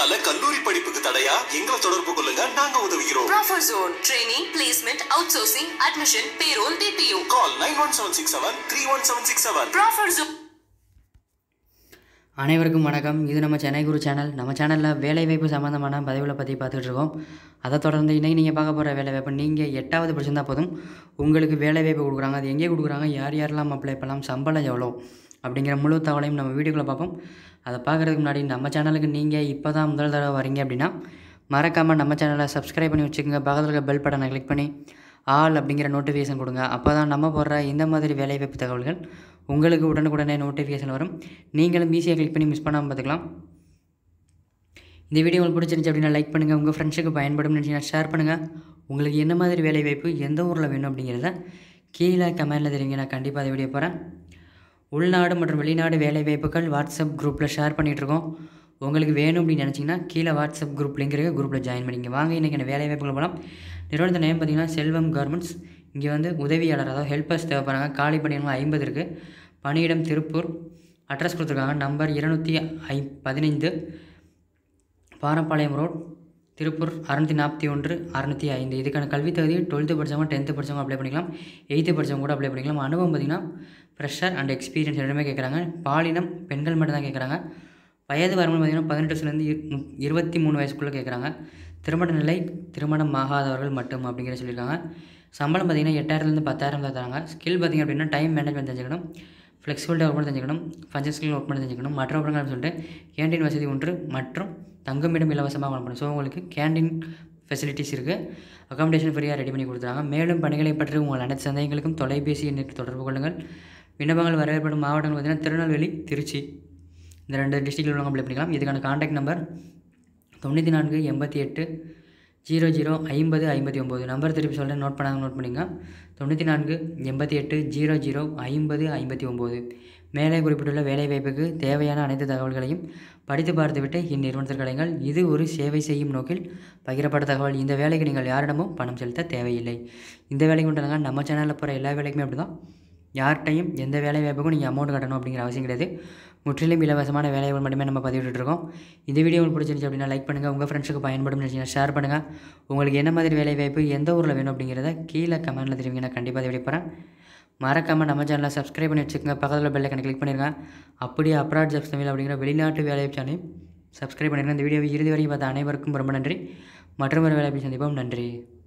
கொரோனால கல்லூரி படிப்புக்கு தடையா எங்களை தொடர்பு கொள்ளுங்க நாங்க உதவுகிறோம் Proffer Zone. Training, placement, outsourcing, admission, payroll, BPO. Call nine one seven six seven three one seven six seven Proffer Zone. அனைவருக்கும் வணக்கம் இது நம்ம சென்னை குரு சேனல் நம்ம சேனலில் வேலைவாய்ப்பு சம்மந்தமான பதிவுகளை பற்றி பார்த்துட்டு இருக்கோம் அதை தொடர்ந்து இன்றைக்கி நீங்கள் பார்க்க போகிற வேலைவாய்ப்பு நீங்கள் எட்டாவது படிச்சிருந்தா போதும் உங்களுக்கு வேலைவாய்ப்பு கொடுக்குறாங்க அது எங்கே கொடுக்குறாங்க யார் யாரெல்லாம் அப்ளை பண்ணலாம் சம்பளம் எவ்வளோ அப்படிங்கிற முழு தகவலையும் நம்ம வீடியோக்குள்ளே பார்ப்போம் அதை பார்க்குறதுக்கு முன்னாடி நம்ம சேனலுக்கு நீங்கள் இப்போ தான் முதல் தடவை வரீங்க அப்படின்னா மறக்காமல் நம்ம சேனலை சப்ஸ்கிரைப் பண்ணி வச்சுக்கோங்க பக்கத்தில் இருக்க பெல் பட்டனை கிளிக் பண்ணி ஆல் அப்படிங்கிற நோட்டிஃபிகேஷன் கொடுங்க அப்போ தான் நம்ம போடுற இந்த மாதிரி வேலைவாய்ப்பு தகவல்கள் உங்களுக்கு உடனுக்குடனே நோட்டிஃபிகேஷன் வரும் நீங்களும் ஈஸியாக கிளிக் பண்ணி மிஸ் பண்ணாமல் பார்த்துக்கலாம் இந்த வீடியோ உங்களுக்கு பிடிச்சிருந்துச்சு அப்படின்னா லைக் பண்ணுங்கள் உங்கள் ஃப்ரெண்ட்ஸுக்கு பயன்படும் நினச்சிங்கன்னா ஷேர் பண்ணுங்கள் உங்களுக்கு என்ன மாதிரி வேலைவாய்ப்பு எந்த ஊரில் வேணும் அப்படிங்கிறத கீழே கமெண்டில் தெரிவிங்க நான் கண்டிப்பாக அதை வீடியோ போகிறேன் உள்நாடு மற்றும் வெளிநாடு வேலைவாய்ப்புகள் வாட்ஸ்அப் குரூப்பில் ஷேர் பண்ணிகிட்ருக்கோம் உங்களுக்கு வேணும் அப்படின்னு நினச்சிங்கன்னா கீழே வாட்ஸ்அப் குரூப் லிங்க் இருக்குது குரூப்பில் ஜாயின் பண்ணிங்க வாங்க இன்றைக்கி என்ன வேலைவாய்ப்புகள் போகலாம் நிறுவனத்த நேம் பார்த்தீங்கன்னா செல்வம் கார்மெண்ட்ஸ் இங்கே வந்து உதவியாளர் அதாவது ஹெல்ப்பர்ஸ் தேவைப்படுறாங்க காலி பணியிடங்கள் ஐம்பது இருக்குது பணியிடம் திருப்பூர் அட்ரஸ் கொடுத்துருக்காங்க நம்பர் இருநூற்றி ஐ பதினைந்து பாரப்பாளையம் ரோட் திருப்பூர் அறுநூற்றி நாற்பத்தி ஒன்று அறுநூற்றி ஐந்து இதுக்கான கல்வி தகுதி டுவெல்த்து படித்தவங்க டென்த்து படித்தவங்க அப்ளை பண்ணிக்கலாம் எயித்து படித்தவங்க கூட அப்ளை பண்ணிக்கலாம் அனுபவம் பார்த்திங்கன்னா ப்ரெஷர் அண்ட் எக்ஸ்பீரியன்ஸ் ரெண்டுமே கேட்குறாங்க பாலினம் பெண்கள் மட்டும் தான் கேட்குறாங்க வயது வரம்பு பார்த்திங்கன்னா பதினெட்டு வயசுலேருந்து இரு மு- இருபத்தி மூணு வயசுக்குள்ளே கேட்குறாங்க திருமண நிலை திருமணம் ஆகாதவர்கள் மட்டும் அப்படிங்கிற சொல்லியிருக்காங்க சம்பளம் பார்த்திங்கன்னா எட்டாயிரத்துலேருந்து பத்தாயிரம் தான் தராங்க ஸ்கில் பார்த்திங்க அப்படின்னா டைம் மேனேஜ்மெண்ட் தெரிஞ்சுக்கணும் ஃப்ளெக்சிபிலிட்டி ஒர்க் பண்ண தெரிஞ்சுக்கணும் ஃபஞ்சர் ஸ்கில் ஒர்க் பண்ண தெரிஞ்சுக்கணும் மற்ற ஒர்க்குகள் சொல்லிட்டு கேண்டீன் வசதி ஒன்று மற்றும் தங்குமிடம் இலவசமாக வழங்கப்படும் ஸோ உங்களுக்கு கேண்டீன் ஃபெசிலிட்டிஸ் இருக்குது அகாமடேஷன் ஃப்ரீயாக ரெடி பண்ணி கொடுத்துறாங்க மேலும் பணிகளை பற்றி உங்கள் அனைத்து சந்தேகங்களுக்கும் தொலைபேசி எண்ணிற்கு தொடர்பு கொள்ளுங்கள் விண்ணப்பங்கள் வரவேற்படும் மாவட்டங்கள் பார்த்திங்கன்னா திருநெல்வேலி திருச்சி இந்த ரெண்டு டிஸ்ட்ரிக்டில் உள்ளவங்க அப்ளை பண்ணிக்கலாம் இதுக்கான காண்டாக்ட் நம்பர் தொண்ணூற்றி நான்கு எண்பத்தி எட்டு ஜீரோ ஜீரோ ஐம்பது ஐம்பத்தி ஒம்பது நம்பர் திருப்பி சொல்கிறேன் நோட் பண்ணாங்க நோட் பண்ணிங்க தொண்ணூற்றி நான்கு எண்பத்தி எட்டு ஜீரோ ஜீரோ ஐம்பது ஐம்பத்தி ஒம்பது மேலே குறிப்பிட்டுள்ள வேலைவாய்ப்புக்கு தேவையான அனைத்து தகவல்களையும் படித்து பார்த்துவிட்டு இந்நிறுவனத்திற்கு அழைங்கள் இது ஒரு சேவை செய்யும் நோக்கில் பகிரப்பட்ட தகவல் இந்த வேலைக்கு நீங்கள் யாரிடமும் பணம் செலுத்த தேவையில்லை இந்த வேலைக்கு மட்டும் நம்ம சேனலில் போகிற எல்லா வேலைக்குமே அப்படி தான் யார்கிட்டையும் எந்த வேலை வாய்ப்புக்கும் நீங்கள் அமௌண்ட் கட்டணும் அப்படிங்கிற அவசியம் கிடையாது முற்றிலும் இலவசமான வேலைகள் மட்டுமே நம்ம பதிவிட்டு இருக்கோம் இந்த வீடியோ உங்களுக்கு பிடிச்சிருந்துச்சு அப்படின்னா லைக் பண்ணுங்கள் உங்கள் ஃப்ரெண்ட்ஸுக்கு பயன்படும் நினச்சிங்கன்னா ஷேர் பண்ணுங்கள் உங்களுக்கு என்ன மாதிரி வேலை வாய்ப்பு எந்த ஊரில் வேணும் அப்படிங்கிறத கீழே கமெண்ட்டில் தெரிவிங்க நான் கண்டிப்பாக அதை வெளியே போகிறேன் மறக்காமல் நம்ம சேனலை சப்ஸ்கிரைப் பண்ணி வச்சுக்கோங்க பக்கத்தில் பெல் ஐக்கனை கிளிக் பண்ணிடுங்க அப்படியே அப்ராட் ஜப்ஸ் தமிழ் அப்படிங்கிற வெளிநாட்டு வேலை சேனலையும் சப்ஸ்கிரைப் பண்ணிடுங்க இந்த வீடியோவை இறுதி வரைக்கும் பார்த்த அனைவருக்கும் ரொம்ப நன்றி மற்றும் ஒரு வேலை சந்திப்போம் நன்றி